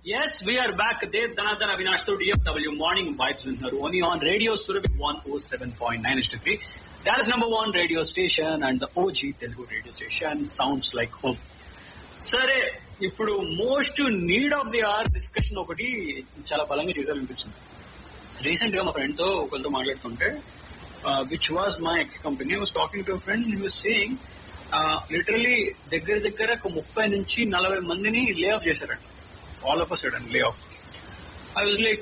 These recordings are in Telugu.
Yes, we are back. Dev Dhanadhan Avinash to DFW Morning Vibes వింటున్నారు only on radio Surabhi one O seven point nine three Dallas number one radio station and OG Telugu radio station sounds like home సరే ఇప్పుడు most need of the hour discussion ఒకటి చాలా బలంగా చేశారనిపించింది రీసెంట్ గా మా ఫ్రెండ్ తో ఒకరితో మాట్లాడుతుంటే which was my ex company was talking to friend you saying literally దగ్గర దగ్గర ఒక ముప్పై నుంచి నలభై మందిని లే ఆఫ్ చేశారంట all of a sudden lay off I was like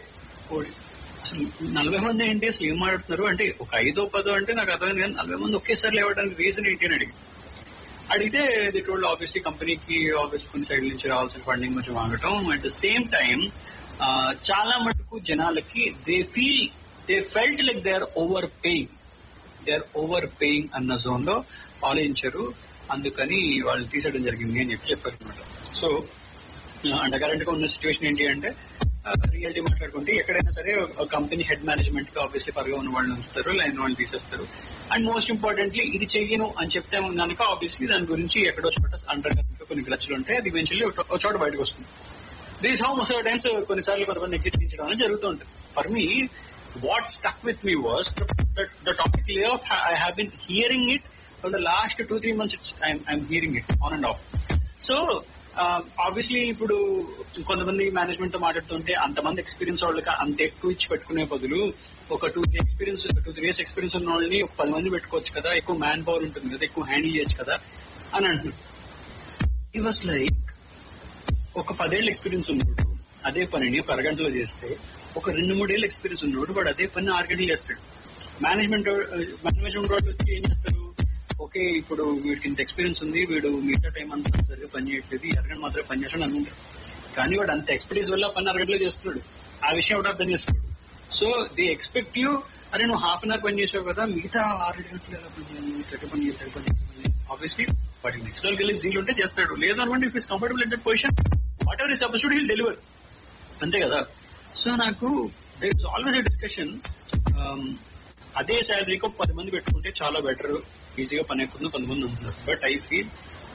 అసలు నలభై మంది ఏంటి అసలు ఏం మాట్లాడుతున్నారు అంటే ఒక ఐదో పదో అంటే నాకు అర్థమైంది కానీ నలభై మంది ఒకేసారి లేవడానికి రీజన్ ఏంటి అని అడిగి అడిగితే ది టోల్డ్ ఆబ్వియస్లీ కంపెనీకి ఆబ్వియస్లీ కొన్ని సైడ్ నుంచి రావాల్సిన ఫండింగ్ కొంచెం వాగటం అట్ ద సేమ్ టైం చాలా మటుకు జనాలకి they feel they felt like they are over paying they are over paying అన్న జోన్ లో ఆలోచించారు అందుకని వాళ్ళు తీసేయడం జరిగింది అని చెప్పి చెప్పారు అనమాట సో అండకరెంట్ గా ఉన్న సిచ్యువేషన్ ఏంటి అంటే రియాలిటీ మాట్లాడుకుంటే ఎక్కడైనా సరే కంపెనీ హెడ్ మేనేజ్మెంట్ కి ఆబ్వియస్లీ పరగా ఉన్న వాళ్ళని ఉంచుతారు లైన్ వాళ్ళు తీసేస్తారు అండ్ మోస్ట్ ఇంపార్టెంట్లీ ఇది చెయ్యను అని చెప్తే కనుక ఆబ్వియస్లీ దాని గురించి ఎక్కడో చోట అండర్ కరెంట్ కొన్ని గ్రచ్చులు ఉంటాయి అది ఈవెన్చువల్లీ ఒక చోట బయటకు వస్తుంది దీస్ హౌ మోస్ట్ టైమ్స్ కొన్నిసార్లు కొంతమంది ఎగ్జిట్ చేయించడం అనేది జరుగుతూ ఉంటుంది for me what stuck with me was the topic lay off I have been hearing it for the last two three months it's I'm hearing it on and off so obviously ఇప్పుడు కొంతమంది మేనేజ్మెంట్ తో మాట్లాడుతుంటే అంతమంది ఎక్స్పీరియన్స్ వాళ్ళకి అంత ఎక్కువ ఇచ్చి పెట్టుకునే బదులు ఒక two three experience two three years experience ఉన్న వాళ్ళని ఒక పది మంది పెట్టుకోవచ్చు కదా ఎక్కువ మ్యాన్ పవర్ ఉంటుంది కదా ఎక్కువ హ్యాండిల్ చేయొచ్చు కదా అని అంటున్నారు ఈ వాస్ లైక్ ఒక పదేళ్ళ ఎక్స్పీరియన్స్ ఉన్నప్పుడు అదే పనిని ఒక అరగంటలో చేస్తే ఒక రెండు మూడేళ్ళ ఎక్స్పీరియన్స్ ఉన్నప్పుడు వాడు అదే పని ఆరు గంటలు చేస్తాడు మేనేజ్మెంట్ మేనేజ్మెంట్ వాళ్ళు వచ్చి ఏం చేస్తారు ఓకే ఇప్పుడు వీడికి ఇంత ఎక్స్పీరియన్స్ ఉంది వీడు మిగతా టైం అంతా సరిగ్గా పని చేయట్లేదు ఈ అరగంట మాత్రమే పని చేస్తాడు అనుకుంటారు కానీ వాడు అంత ఎక్స్పీరియన్స్ వల్ల పని అరగంటలో చేస్తున్నాడు ఆ విషయం కూడా అర్థం చేస్తున్నాడు సో దే ఎక్స్పెక్ట్ యూ అరే నువ్వు హాఫ్ అన్ అవర్ పని చేసావు కదా మిగతా ఆరు గంటలు ఎలా పని చేయాలి థర్టీ పని చేయాలి పని చేయాలి ఆబ్వియస్లీ వాటికి నెక్స్ట్ లెవెల్కి వెళ్ళి జీల్ ఉంటే చేస్తాడు లేదు అనుకోండి if is comfortable in that position whatever is suppose to hill deliver అంతే కదా సో నాకు there is always a discussion అదే శాలరీకి ఒక పది మంది పెట్టుకుంటే చాలా బెటర్ ఈజీగా పని అయిపోతుంది కొంతమంది ఉంటున్నారు బట్ ఐ ఫీల్